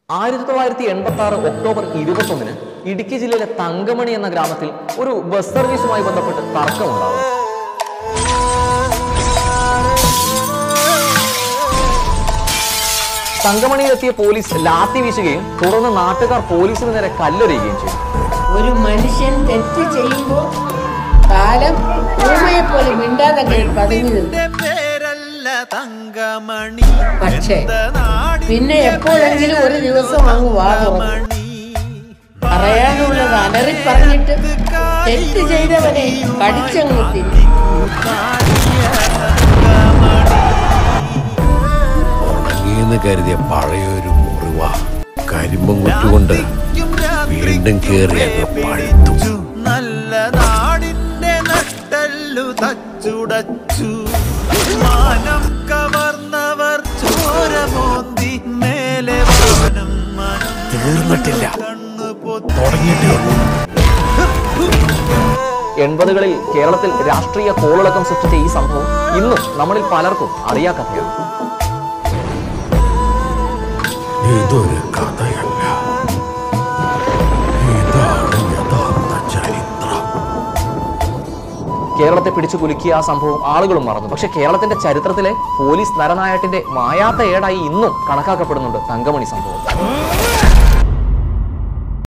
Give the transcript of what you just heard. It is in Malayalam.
ആയിരത്തി തൊള്ളായിരത്തി എൺപത്തി ആറ് ഒക്ടോബർ ഇരുപത്തൊന്നിന് ഇടുക്കി ജില്ലയിലെ തങ്കമണി എന്ന ഗ്രാമത്തിൽ ഒരു ബസ് സർവീസുമായി ബന്ധപ്പെട്ട് തർക്കമുണ്ടാകും തങ്കമണിയിലെത്തിയ പോലീസ് ലാത്തി വീശുകയും തുടർന്ന് നാട്ടുകാർ പോലീസിന് നേരെ കല്ലെറിയുകയും ചെയ്തു ഒരു മനുഷ്യൻ തെറ്റ് ചെയ്യുമ്പോൾ കാലം ഊമയെ പോലെ മിണ്ടാതെ പതുങ്ങി നിന്നു പേരല്ല തങ്കമണി പക്ഷേ പിന്നെ എപ്പോഴെങ്കിലും ഒരു ദിവസം അങ്ങ് വാ തുറന്നു പറയാനുള്ളത് അലറി പറഞ്ഞിട്ട് തെറ്റ് ചെയ്തവനെ കടിച്ചങ്ങ് തിന്നു ഉണങ്ങിയെന്ന് കരുതിയ പഴയൊരു മുറിവ കരിമ്പം കുറ്റുകൊണ്ട് വീണ്ടും കേറി അങ്ങ് പഴുത്തു നല്ല നാടിന്റെ നട്ടല്ലു തച്ചുടച്ചു മാനം കവർന്നവർ ചോര മോന്തി മേലെ വാനം മനം തീർന്നിട്ടില്ല കണ്ണു പൊത്തി തുടങ്ങിയിട്ടേ ഉള്ളൂ എൺപതുകളിൽ കേരളത്തിൽ രാഷ്ട്രീയ കോളിളക്കം സൃഷ്ടിച്ച ഈ സംഭവം ഇന്നും നമ്മളിൽ പലർക്കും അറിയാ കഥയാണ് ഇതൊരു കഥയല്ല ഇതാണ് യഥാർത്ഥ ചരിത്രം കേരളത്തെ പിടിച്ചു കുലുക്കിയ ആ സംഭവം ആളുകളും മറന്നു പക്ഷെ കേരളത്തിന്റെ ചരിത്രത്തിലെ പോലീസ് നരനായട്ടിന്റെ മായാത്ത ഏടായി ഇന്നും കണക്കാക്കപ്പെടുന്നുണ്ട് തങ്കമണി സംഭവം